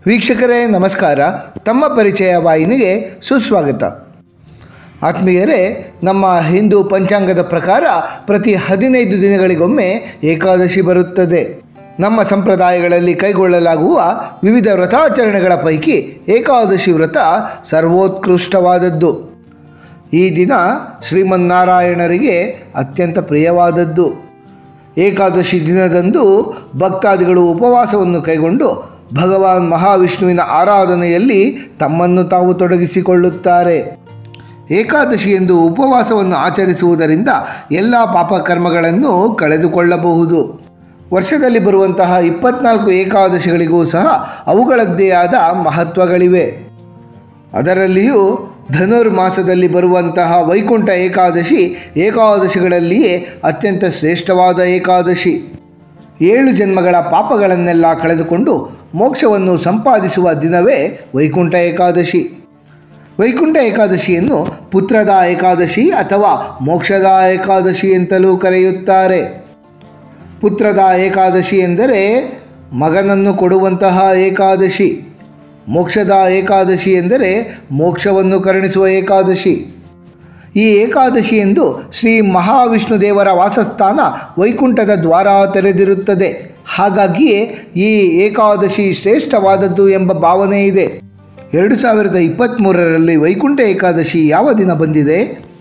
ವೀಕ್ಷಕರೇ ನಮಸ್ಕಾರ ತಮ್ಮ ಪರಿಚಯ ವಾಹಿನಿಗೆ ಸುಸ್ವಾಗತ ಆತ್ಮೀಯರೇ ನಮ್ಮ ಹಿಂದೂ ಪಂಚಾಂಗದ ಪ್ರಕಾರ ಪ್ರತಿ ಹದಿನೈದು ದಿನಗಳಿಗೊಮ್ಮೆ ಏಕಾದಶಿ ಬರುತ್ತದೆ ನಮ್ಮ ಸಂಪ್ರದಾಯಗಳಲ್ಲಿ ಕೈಗೊಳ್ಳಲಾಗುವ ವಿವಿಧ ವ್ರತಾಚರಣೆಗಳ ಪೈಕಿ ಏಕಾದಶಿ ವ್ರತ ಸರ್ವೋತ್ಕೃಷ್ಟವಾದದ್ದು ಈ ದಿನ ಶ್ರೀಮನ್ನಾರಾಯಣರಿಗೆ ಅತ್ಯಂತ ಪ್ರಿಯವಾದದ್ದು ಏಕಾದಶಿ ದಿನದಂದು ಭಕ್ತಾದಿಗಳು ಉಪವಾಸವನ್ನು ಕೈಗೊಂಡು ಭಗವಾನ್ ಮಹಾವಿಷ್ಣುವಿನ ಆರಾಧನೆಯಲ್ಲಿ ತಮ್ಮನ್ನು ತಾವು ತೊಡಗಿಸಿಕೊಳ್ಳುತ್ತಾರೆ ಏಕಾದಶಿ ಎಂದು ಉಪವಾಸವನ್ನು ಆಚರಿಸುವುದರಿಂದ ಎಲ್ಲ ಪಾಪಕರ್ಮಗಳನ್ನು ಕಳೆದುಕೊಳ್ಳಬಹುದು ವರ್ಷದಲ್ಲಿ ಬರುವಂತಹ ಇಪ್ಪತ್ನಾಲ್ಕು ಏಕಾದಶಿಗಳಿಗೂ ಸಹ ಅವುಗಳದ್ದೇ ಆದ ಮಹತ್ವಗಳಿವೆ ಅದರಲ್ಲಿಯೂ ಧನುರ್ಮಾಸದಲ್ಲಿ ಬರುವಂತಹ ವೈಕುಂಠ ಏಕಾದಶಿ ಏಕಾದಶಿಗಳಲ್ಲಿಯೇ ಅತ್ಯಂತ ಶ್ರೇಷ್ಠವಾದ ಏಕಾದಶಿ ಏಳು ಜನ್ಮಗಳ ಪಾಪಗಳನ್ನೆಲ್ಲ ಕಳೆದುಕೊಂಡು ಮೋಕ್ಷವನ್ನು ಸಂಪಾದಿಸುವ ದಿನವೇ ವೈಕುಂಠ ಏಕಾದಶಿ ವೈಕುಂಠ ಏಕಾದಶಿಯನ್ನು ಪುತ್ರದ ಏಕಾದಶಿ ಅಥವಾ ಮೋಕ್ಷದ ಏಕಾದಶಿ ಅಂತಲೂ ಕರೆಯುತ್ತಾರೆ ಪುತ್ರದ ಏಕಾದಶಿ ಎಂದರೆ ಮಗನನ್ನು ಕೊಡುವಂತಹ ಏಕಾದಶಿ ಮೋಕ್ಷದ ಏಕಾದಶಿ ಎಂದರೆ ಮೋಕ್ಷವನ್ನು ಕರುಣಿಸುವ ಏಕಾದಶಿ ಈ ಏಕಾದಶಿ ಎಂದು ಶ್ರೀ ಮಹಾವಿಷ್ಣು ದೇವರ ವಾಸಸ್ಥಾನ ವೈಕುಂಠದ ದ್ವಾರ ತೆರೆದಿರುತ್ತದೆ ಹಾಗಾಗಿಯೇ ಈ ಏಕಾದಶಿ ಶ್ರೇಷ್ಠವಾದದ್ದು ಎಂಬ ಭಾವನೆ ಇದೆ ಎರಡು ಸಾವಿರದ ಇಪ್ಪತ್ತ್ಮೂರರಲ್ಲಿ ವೈಕುಂಠ ಏಕಾದಶಿ ಯಾವ ದಿನ ಬಂದಿದೆ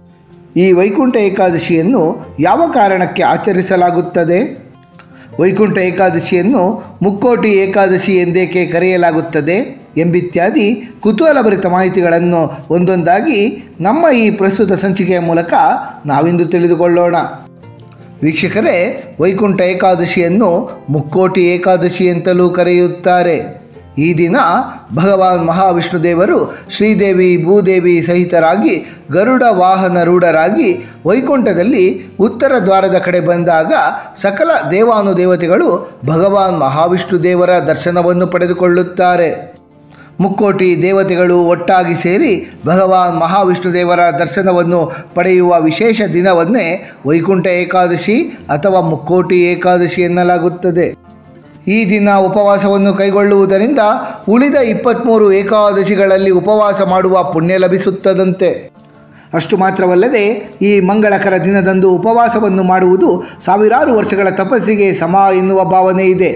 ಈ ವೈಕುಂಠ ಏಕಾದಶಿಯನ್ನು ಯಾವ ಕಾರಣಕ್ಕೆ ಆಚರಿಸಲಾಗುತ್ತದೆ ವೈಕುಂಠ ಏಕಾದಶಿಯನ್ನು ಮುಕ್ಕೋಟಿ ಏಕಾದಶಿ ಎಂದೇಕೆ ಕರೆಯಲಾಗುತ್ತದೆ ಎಂಬಿತ್ಯಾದಿ ಕುತೂಹಲಭರಿತ ಮಾಹಿತಿಗಳನ್ನು ಒಂದೊಂದಾಗಿ ನಮ್ಮ ಈ ಪ್ರಸ್ತುತ ಸಂಚಿಕೆಯ ಮೂಲಕ ನಾವಿಂದು ತಿಳಿದುಕೊಳ್ಳೋಣ ವೀಕ್ಷಕರೇ ವೈಕುಂಠ ಏಕಾದಶಿಯನ್ನು ಮುಕ್ಕೋಟಿ ಏಕಾದಶಿ ಅಂತಲೂ ಕರೆಯುತ್ತಾರೆ ಈ ದಿನ ಭಗವಾನ್ ಮಹಾವಿಷ್ಣು ದೇವರು ಶ್ರೀದೇವಿ ಭೂದೇವಿ ಸಹಿತರಾಗಿ ಗರುಡ ವಾಹನ ರೂಢರಾಗಿ ವೈಕುಂಠದಲ್ಲಿ ಉತ್ತರ ದ್ವಾರದ ಕಡೆ ಬಂದಾಗ ಸಕಲ ದೇವಾನುದೇವತೆಗಳು ಭಗವಾನ್ ಮಹಾವಿಷ್ಣು ದೇವರ ದರ್ಶನವನ್ನು ಪಡೆದುಕೊಳ್ಳುತ್ತಾರೆ ಮುಕ್ಕೋಟಿ ದೇವತೆಗಳು ಒಟ್ಟಾಗಿ ಸೇರಿ ಭಗವಾನ್ ಮಹಾವಿಷ್ಣು ದೇವರ ದರ್ಶನವನ್ನು ಪಡೆಯುವ ವಿಶೇಷ ದಿನವನ್ನೇ ವೈಕುಂಠ ಏಕಾದಶಿ ಅಥವಾ ಮುಕ್ಕೋಟಿ ಏಕಾದಶಿ ಎನ್ನಲಾಗುತ್ತದೆ ಈ ದಿನ ಉಪವಾಸವನ್ನು ಕೈಗೊಳ್ಳುವುದರಿಂದ ಉಳಿದ ಇಪ್ಪತ್ತ್ಮೂರು ಏಕಾದಶಿಗಳಲ್ಲಿ ಉಪವಾಸ ಮಾಡುವ ಪುಣ್ಯ ಲಭಿಸುತ್ತದಂತೆ ಅಷ್ಟು ಮಾತ್ರವಲ್ಲದೆ ಈ ಮಂಗಳಕರ ದಿನದಂದು ಉಪವಾಸವನ್ನು ಮಾಡುವುದು ಸಾವಿರಾರು ವರ್ಷಗಳ ತಪಸ್ಸಿಗೆ ಸಮ ಎನ್ನುವ ಭಾವನೆ ಇದೆ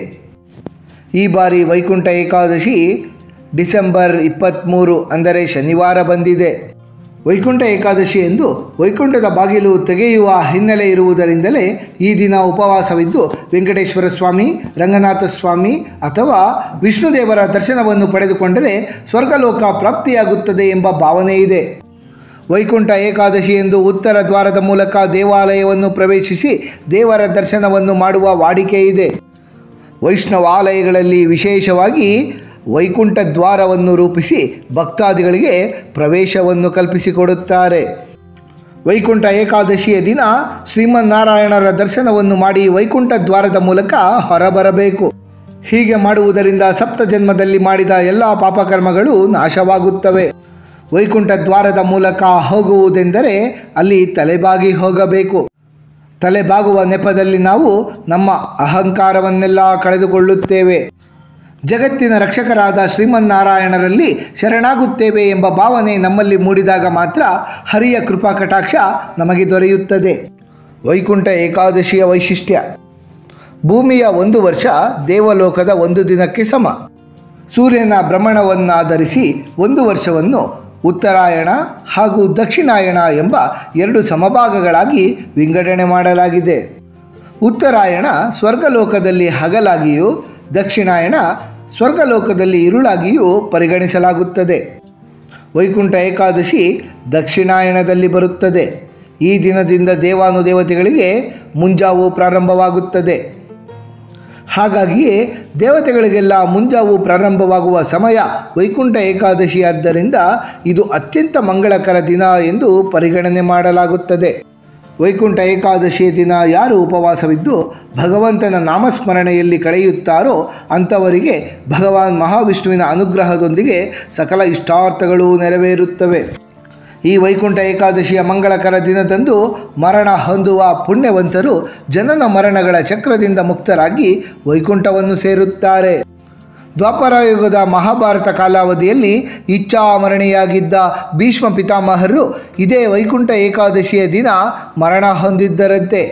ಈ ಬಾರಿ ವೈಕುಂಠ ಏಕಾದಶಿ ಡಿಸೆಂಬರ್ ಇಪ್ಪತ್ತ್ಮೂರು ಅಂದರೆ ಶನಿವಾರ ಬಂದಿದೆ ವೈಕುಂಠ ಏಕಾದಶಿ ಎಂದು ವೈಕುಂಠದ ಬಾಗಿಲು ತೆಗೆಯುವ ಹಿನ್ನೆಲೆ ಇರುವುದರಿಂದಲೇ ಈ ದಿನ ಉಪವಾಸವಿದ್ದು ವೆಂಕಟೇಶ್ವರ ಸ್ವಾಮಿ ರಂಗನಾಥ ಸ್ವಾಮಿ ಅಥವಾ ವಿಷ್ಣುದೇವರ ದರ್ಶನವನ್ನು ಪಡೆದುಕೊಂಡರೆ ಸ್ವರ್ಗಲೋಕ ಪ್ರಾಪ್ತಿಯಾಗುತ್ತದೆ ಎಂಬ ಭಾವನೆ ಇದೆ ವೈಕುಂಠ ಏಕಾದಶಿ ಎಂದು ಉತ್ತರ ದ್ವಾರದ ಮೂಲಕ ದೇವಾಲಯವನ್ನು ಪ್ರವೇಶಿಸಿ ದೇವರ ದರ್ಶನವನ್ನು ಮಾಡುವ ವಾಡಿಕೆ ಇದೆ ವೈಷ್ಣವಾಲಯಗಳಲ್ಲಿ ವಿಶೇಷವಾಗಿ ವೈಕುಂಠ ದ್ವಾರವನ್ನು ರೂಪಿಸಿ ಭಕ್ತಾದಿಗಳಿಗೆ ಪ್ರವೇಶವನ್ನು ಕಲ್ಪಿಸಿಕೊಡುತ್ತಾರೆ ವೈಕುಂಠ ಏಕಾದಶಿಯ ದಿನ ಶ್ರೀಮನ್ನಾರಾಯಣರ ದರ್ಶನವನ್ನು ಮಾಡಿ ವೈಕುಂಠ ದ್ವಾರದ ಮೂಲಕ ಹೊರಬರಬೇಕು ಹೀಗೆ ಮಾಡುವುದರಿಂದ ಸಪ್ತ ಜನ್ಮದಲ್ಲಿ ಮಾಡಿದ ಎಲ್ಲ ಪಾಪಕರ್ಮಗಳು ನಾಶವಾಗುತ್ತವೆ ವೈಕುಂಠ ದ್ವಾರದ ಮೂಲಕ ಹೋಗುವುದೆಂದರೆ ಅಲ್ಲಿ ತಲೆಬಾಗಿ ಹೋಗಬೇಕು ತಲೆಬಾಗುವ ನೆಪದಲ್ಲಿ ನಾವು ನಮ್ಮ ಅಹಂಕಾರವನ್ನೆಲ್ಲ ಕಳೆದುಕೊಳ್ಳುತ್ತೇವೆ ಜಗತ್ತಿನ ರಕ್ಷಕರಾದ ಶ್ರೀಮನ್ನಾರಾಯಣರಲ್ಲಿ ಶರಣಾಗುತ್ತೇವೆ ಎಂಬ ಭಾವನೆ ನಮ್ಮಲ್ಲಿ ಮೂಡಿದಾಗ ಮಾತ್ರ ಹರಿಯ ಕೃಪಾ ಕಟಾಕ್ಷ ನಮಗೆ ದೊರೆಯುತ್ತದೆ ವೈಕುಂಠ ಏಕಾದಶಿಯ ವೈಶಿಷ್ಟ್ಯ ಭೂಮಿಯ ಒಂದು ವರ್ಷ ದೇವಲೋಕದ ಒಂದು ದಿನಕ್ಕೆ ಸಮ ಸೂರ್ಯನ ಭ್ರಮಣವನ್ನಾಧರಿಸಿ ಒಂದು ವರ್ಷವನ್ನು ಉತ್ತರಾಯಣ ಹಾಗೂ ದಕ್ಷಿಣಾಯಣ ಎಂಬ ಎರಡು ಸಮಭಾಗಗಳಾಗಿ ವಿಂಗಡಣೆ ಮಾಡಲಾಗಿದೆ ಉತ್ತರಾಯಣ ಸ್ವರ್ಗಲೋಕದಲ್ಲಿ ಹಗಲಾಗಿಯೂ ದಕ್ಷಿಣಾಯಣ ಸ್ವರ್ಗಲೋಕದಲ್ಲಿ ಇರುಳಾಗಿಯೂ ಪರಿಗಣಿಸಲಾಗುತ್ತದೆ ವೈಕುಂಠ ಏಕಾದಶಿ ದಕ್ಷಿಣಾಯಣದಲ್ಲಿ ಬರುತ್ತದೆ ಈ ದಿನದಿಂದ ದೇವಾನುದೇವತೆಗಳಿಗೆ ಮುಂಜಾವು ಪ್ರಾರಂಭವಾಗುತ್ತದೆ ಹಾಗಾಗಿಯೇ ದೇವತೆಗಳಿಗೆಲ್ಲ ಮುಂಜಾವು ಪ್ರಾರಂಭವಾಗುವ ಸಮಯ ವೈಕುಂಠ ಏಕಾದಶಿಯಾದ್ದರಿಂದ ಇದು ಅತ್ಯಂತ ಮಂಗಳಕರ ದಿನ ಎಂದು ಪರಿಗಣನೆ ಮಾಡಲಾಗುತ್ತದೆ ವೈಕುಂಠ ಏಕಾದಶಿಯ ದಿನ ಯಾರು ಉಪವಾಸವಿದ್ದು ಭಗವಂತನ ನಾಮಸ್ಮರಣೆಯಲ್ಲಿ ಕಳೆಯುತ್ತಾರೋ ಅಂಥವರಿಗೆ ಭಗವಾನ್ ಮಹಾವಿಷ್ಣುವಿನ ಅನುಗ್ರಹದೊಂದಿಗೆ ಸಕಲ ಇಷ್ಟಾರ್ಥಗಳು ನೆರವೇರುತ್ತವೆ ಈ ವೈಕುಂಠ ಏಕಾದಶಿಯ ಮಂಗಳಕರ ದಿನದಂದು ಮರಣ ಹೊಂದುವ ಪುಣ್ಯವಂತರು ಜನನ ಮರಣಗಳ ಚಕ್ರದಿಂದ ಮುಕ್ತರಾಗಿ ವೈಕುಂಠವನ್ನು ಸೇರುತ್ತಾರೆ ದ್ವಾಪರಯುಗದ ಮಹಾಭಾರತ ಕಾಲಾವಧಿಯಲ್ಲಿ ಇಚ್ಛಾಮರಣೆಯಾಗಿದ್ದ ಭೀಷ್ಮ ಪಿತಾಮಹರು ಇದೇ ವೈಕುಂಠ ಏಕಾದಶಿಯ ದಿನ ಮರಣ ಹೊಂದಿದ್ದರಂತೆ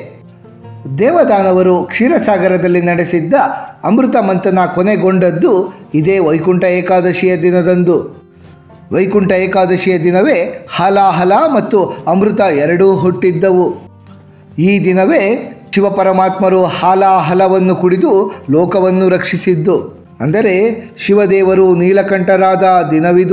ದೇವದಾನವರು ಕ್ಷೀರಸಾಗರದಲ್ಲಿ ನಡೆಸಿದ್ದ ಅಮೃತ ಮಂಥನ ಕೊನೆಗೊಂಡದ್ದು ಇದೇ ವೈಕುಂಠ ಏಕಾದಶಿಯ ದಿನದಂದು ವೈಕುಂಠ ಏಕಾದಶಿಯ ದಿನವೇ ಹಲಾಹಲ ಮತ್ತು ಅಮೃತ ಎರಡೂ ಹುಟ್ಟಿದ್ದವು ಈ ದಿನವೇ ಶಿವಪರಮಾತ್ಮರು ಹಾಲಾಹಲವನ್ನು ಕುಡಿದು ಲೋಕವನ್ನು ರಕ್ಷಿಸಿದ್ದು ಅಂದರೆ ಶಿವದೇವರು ನೀಲಕಂಠರಾದ ದಿನವಿದು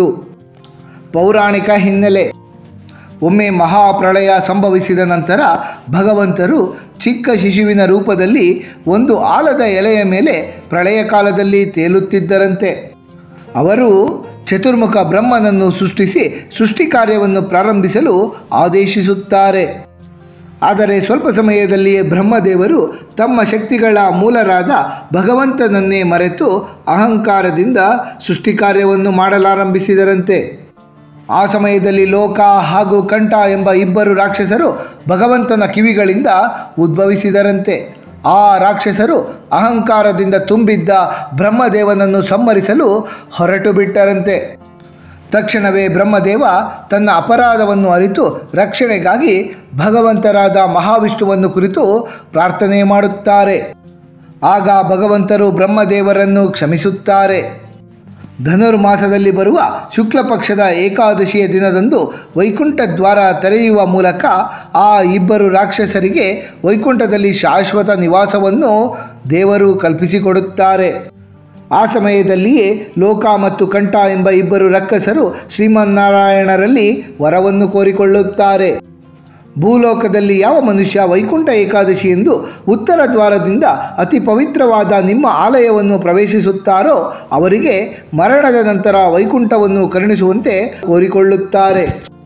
ಪೌರಾಣಿಕ ಹಿನ್ನೆಲೆ ಒಮ್ಮೆ ಮಹಾಪ್ರಳಯ ಸಂಭವಿಸಿದ ನಂತರ ಭಗವಂತರು ಚಿಕ್ಕ ಶಿಶುವಿನ ರೂಪದಲ್ಲಿ ಒಂದು ಆಲದ ಎಲೆಯ ಮೇಲೆ ಪ್ರಳಯ ಕಾಲದಲ್ಲಿ ತೇಲುತ್ತಿದ್ದರಂತೆ ಅವರು ಚತುರ್ಮುಖ ಬ್ರಹ್ಮನನ್ನು ಸೃಷ್ಟಿಸಿ ಸೃಷ್ಟಿ ಕಾರ್ಯವನ್ನು ಪ್ರಾರಂಭಿಸಲು ಆದೇಶಿಸುತ್ತಾರೆ ಆದರೆ ಸ್ವಲ್ಪ ಸಮಯದಲ್ಲಿಯೇ ಬ್ರಹ್ಮದೇವರು ತಮ್ಮ ಶಕ್ತಿಗಳ ಮೂಲರಾದ ಭಗವಂತನನ್ನೇ ಮರೆತು ಅಹಂಕಾರದಿಂದ ಸೃಷ್ಟಿ ಕಾರ್ಯವನ್ನು ಮಾಡಲಾರಂಭಿಸಿದರಂತೆ ಆ ಸಮಯದಲ್ಲಿ ಲೋಕ ಹಾಗೂ ಕಂಠ ಎಂಬ ಇಬ್ಬರು ರಾಕ್ಷಸರು ಭಗವಂತನ ಕಿವಿಗಳಿಂದ ಉದ್ಭವಿಸಿದರಂತೆ ಆ ರಾಕ್ಷಸರು ಅಹಂಕಾರದಿಂದ ತುಂಬಿದ್ದ ಬ್ರಹ್ಮದೇವನನ್ನು ಸಂಹರಿಸಲು ಹೊರಟು ಬಿಟ್ಟರಂತೆ ತಕ್ಷಣವೇ ಬ್ರಹ್ಮದೇವ ತನ್ನ ಅಪರಾಧವನ್ನು ಅರಿತು ರಕ್ಷಣೆಗಾಗಿ ಭಗವಂತರಾದ ಮಹಾವಿಷ್ಣುವನ್ನು ಕುರಿತು ಪ್ರಾರ್ಥನೆ ಮಾಡುತ್ತಾರೆ ಆಗ ಭಗವಂತರು ಬ್ರಹ್ಮದೇವರನ್ನು ಕ್ಷಮಿಸುತ್ತಾರೆ ಧನುರ್ಮಾಸದಲ್ಲಿ ಬರುವ ಶುಕ್ಲ ಪಕ್ಷದ ಏಕಾದಶಿಯ ದಿನದಂದು ವೈಕುಂಠ ದ್ವಾರ ತೆರೆಯುವ ಮೂಲಕ ಆ ಇಬ್ಬರು ರಾಕ್ಷಸರಿಗೆ ವೈಕುಂಠದಲ್ಲಿ ಶಾಶ್ವತ ನಿವಾಸವನ್ನು ದೇವರು ಕಲ್ಪಿಸಿಕೊಡುತ್ತಾರೆ ಆ ಸಮಯದಲ್ಲಿಯೇ ಲೋಕ ಮತ್ತು ಕಂಠ ಎಂಬ ಇಬ್ಬರು ರಕ್ಕಸರು ಶ್ರೀಮನ್ನಾರಾಯಣರಲ್ಲಿ ವರವನ್ನು ಕೋರಿಕೊಳ್ಳುತ್ತಾರೆ ಭೂಲೋಕದಲ್ಲಿ ಯಾವ ಮನುಷ್ಯ ವೈಕುಂಠ ಏಕಾದಶಿ ಎಂದು ಉತ್ತರ ದ್ವಾರದಿಂದ ಅತಿ ಪವಿತ್ರವಾದ ನಿಮ್ಮ ಆಲಯವನ್ನು ಪ್ರವೇಶಿಸುತ್ತಾರೋ ಅವರಿಗೆ ಮರಣದ ನಂತರ ವೈಕುಂಠವನ್ನು ಕರುಣಿಸುವಂತೆ ಕೋರಿಕೊಳ್ಳುತ್ತಾರೆ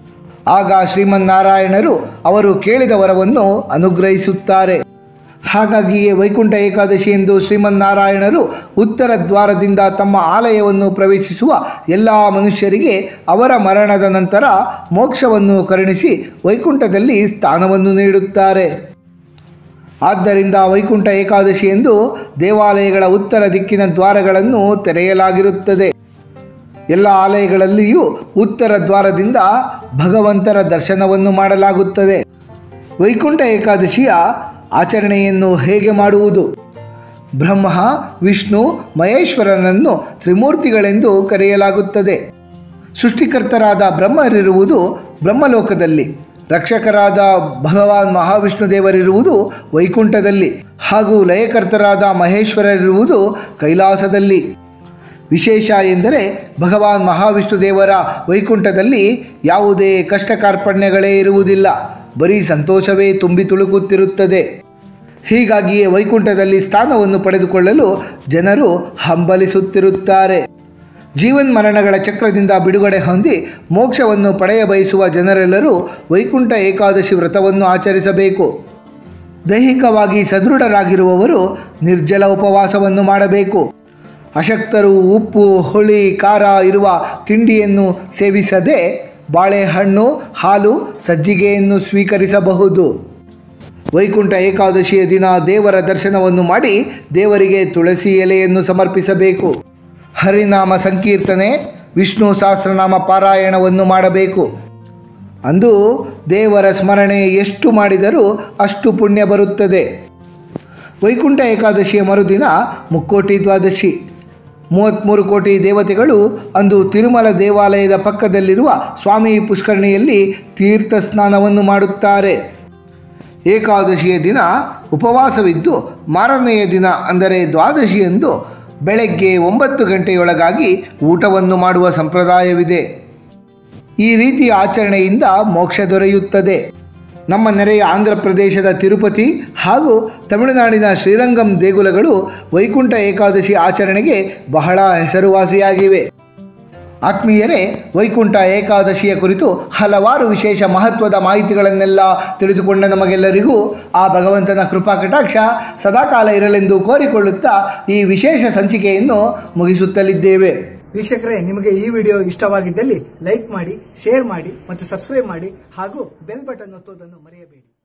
ಆಗ ಶ್ರೀಮನ್ನಾರಾಯಣರು ಅವರು ಕೇಳಿದ ವರವನ್ನು ಅನುಗ್ರಹಿಸುತ್ತಾರೆ ಹಾಗಾಗಿಯೇ ವೈಕುಂಠ ಏಕಾದಶಿ ಎಂದು ಶ್ರೀಮನ್ನಾರಾಯಣರು ಉತ್ತರ ದ್ವಾರದಿಂದ ತಮ್ಮ ಆಲಯವನ್ನು ಪ್ರವೇಶಿಸುವ ಎಲ್ಲ ಮನುಷ್ಯರಿಗೆ ಅವರ ಮರಣದ ನಂತರ ಮೋಕ್ಷವನ್ನು ಕರುಣಿಸಿ ವೈಕುಂಠದಲ್ಲಿ ಸ್ಥಾನವನ್ನು ನೀಡುತ್ತಾರೆ ಆದ್ದರಿಂದ ವೈಕುಂಠ ಏಕಾದಶಿ ಎಂದು ದೇವಾಲಯಗಳ ಉತ್ತರ ದಿಕ್ಕಿನ ದ್ವಾರಗಳನ್ನು ತೆರೆಯಲಾಗಿರುತ್ತದೆ ಎಲ್ಲ ಆಲಯಗಳಲ್ಲಿಯೂ ಉತ್ತರ ದ್ವಾರದಿಂದ ಭಗವಂತರ ದರ್ಶನವನ್ನು ಮಾಡಲಾಗುತ್ತದೆ ವೈಕುಂಠ ಏಕಾದಶಿಯ ಆಚರಣೆಯನ್ನು ಹೇಗೆ ಮಾಡುವುದು ಬ್ರಹ್ಮ ವಿಷ್ಣು ಮಹೇಶ್ವರನನ್ನು ತ್ರಿಮೂರ್ತಿಗಳೆಂದು ಕರೆಯಲಾಗುತ್ತದೆ ಸೃಷ್ಟಿಕರ್ತರಾದ ಬ್ರಹ್ಮರಿರುವುದು ಬ್ರಹ್ಮಲೋಕದಲ್ಲಿ ರಕ್ಷಕರಾದ ಭಗವಾನ್ ಮಹಾವಿಷ್ಣು ದೇವರಿರುವುದು ವೈಕುಂಠದಲ್ಲಿ ಹಾಗೂ ಲಯಕರ್ತರಾದ ಮಹೇಶ್ವರರಿರುವುದು ಕೈಲಾಸದಲ್ಲಿ ವಿಶೇಷ ಎಂದರೆ ಭಗವಾನ್ ಮಹಾವಿಷ್ಣು ದೇವರ ವೈಕುಂಠದಲ್ಲಿ ಯಾವುದೇ ಕಷ್ಟ ಕಾರ್ಪಣ್ಯಗಳೇ ಇರುವುದಿಲ್ಲ ಬರೀ ಸಂತೋಷವೇ ತುಂಬಿ ತುಳುಕುತ್ತಿರುತ್ತದೆ ಹೀಗಾಗಿಯೇ ವೈಕುಂಠದಲ್ಲಿ ಸ್ಥಾನವನ್ನು ಪಡೆದುಕೊಳ್ಳಲು ಜನರು ಹಂಬಲಿಸುತ್ತಿರುತ್ತಾರೆ ಜೀವನ್ಮರಣಗಳ ಚಕ್ರದಿಂದ ಬಿಡುಗಡೆ ಹೊಂದಿ ಮೋಕ್ಷವನ್ನು ಪಡೆಯ ಬಯಸುವ ಜನರೆಲ್ಲರೂ ವೈಕುಂಠ ಏಕಾದಶಿ ವ್ರತವನ್ನು ಆಚರಿಸಬೇಕು ದೈಹಿಕವಾಗಿ ಸದೃಢರಾಗಿರುವವರು ನಿರ್ಜಲ ಉಪವಾಸವನ್ನು ಮಾಡಬೇಕು ಅಶಕ್ತರು ಉಪ್ಪು ಹುಳಿ ಖಾರ ಇರುವ ತಿಂಡಿಯನ್ನು ಸೇವಿಸದೆ ಬಾಳೆಹಣ್ಣು ಹಾಲು ಸಜ್ಜಿಗೆಯನ್ನು ಸ್ವೀಕರಿಸಬಹುದು ವೈಕುಂಠ ಏಕಾದಶಿಯ ದಿನ ದೇವರ ದರ್ಶನವನ್ನು ಮಾಡಿ ದೇವರಿಗೆ ತುಳಸಿ ಎಲೆಯನ್ನು ಸಮರ್ಪಿಸಬೇಕು ಹರಿನಾಮ ಸಂಕೀರ್ತನೆ ವಿಷ್ಣು ಸಹಸ್ರನಾಮ ಪಾರಾಯಣವನ್ನು ಮಾಡಬೇಕು ಅಂದು ದೇವರ ಸ್ಮರಣೆ ಎಷ್ಟು ಮಾಡಿದರೂ ಅಷ್ಟು ಪುಣ್ಯ ಬರುತ್ತದೆ ವೈಕುಂಠ ಏಕಾದಶಿಯ ಮರುದಿನ ಮುಕ್ಕೋಟಿ ದ್ವಾದಶಿ ಮೂವತ್ತ್ಮೂರು ಕೋಟಿ ದೇವತೆಗಳು ಅಂದು ತಿರುಮಲ ದೇವಾಲಯದ ಪಕ್ಕದಲ್ಲಿರುವ ಸ್ವಾಮಿ ಪುಷ್ಕರಣಿಯಲ್ಲಿ ತೀರ್ಥ ಸ್ನಾನವನ್ನು ಮಾಡುತ್ತಾರೆ ಏಕಾದಶಿಯ ದಿನ ಉಪವಾಸವಿದ್ದು ಮಾರನೆಯ ದಿನ ಅಂದರೆ ದ್ವಾದಶಿಯಂದು ಬೆಳಗ್ಗೆ ಒಂಬತ್ತು ಗಂಟೆಯೊಳಗಾಗಿ ಊಟವನ್ನು ಮಾಡುವ ಸಂಪ್ರದಾಯವಿದೆ ಈ ರೀತಿಯ ಆಚರಣೆಯಿಂದ ಮೋಕ್ಷ ದೊರೆಯುತ್ತದೆ ನಮ್ಮ ನೆರೆಯ ಆಂಧ್ರ ಪ್ರದೇಶದ ತಿರುಪತಿ ಹಾಗೂ ತಮಿಳುನಾಡಿನ ಶ್ರೀರಂಗಂ ದೇಗುಲಗಳು ವೈಕುಂಠ ಏಕಾದಶಿ ಆಚರಣೆಗೆ ಬಹಳ ಹೆಸರುವಾಸಿಯಾಗಿವೆ ಆತ್ಮೀಯರೇ ವೈಕುಂಠ ಏಕಾದಶಿಯ ಕುರಿತು ಹಲವಾರು ವಿಶೇಷ ಮಹತ್ವದ ಮಾಹಿತಿಗಳನ್ನೆಲ್ಲ ತಿಳಿದುಕೊಂಡ ನಮಗೆಲ್ಲರಿಗೂ ಆ ಭಗವಂತನ ಕೃಪಾ ಕಟಾಕ್ಷ ಸದಾಕಾಲ ಇರಲೆಂದು ಕೋರಿಕೊಳ್ಳುತ್ತಾ ಈ ವಿಶೇಷ ಸಂಚಿಕೆಯನ್ನು ಮುಗಿಸುತ್ತಲಿದ್ದೇವೆ ವೀಕ್ಷಕರೇ ನಿಮಗೆ ಈ ವಿಡಿಯೋ ಇಷ್ಟವಾಗಿದ್ದಲ್ಲಿ ಲೈಕ್ ಮಾಡಿ ಶೇರ್ ಮಾಡಿ ಮತ್ತು ಸಬ್ಸ್ಕ್ರೈಬ್ ಮಾಡಿ ಹಾಗೂ ಬೆಲ್ ಬಟನ್ ಒತ್ತುವುದನ್ನು ಮರೆಯಬೇಡಿ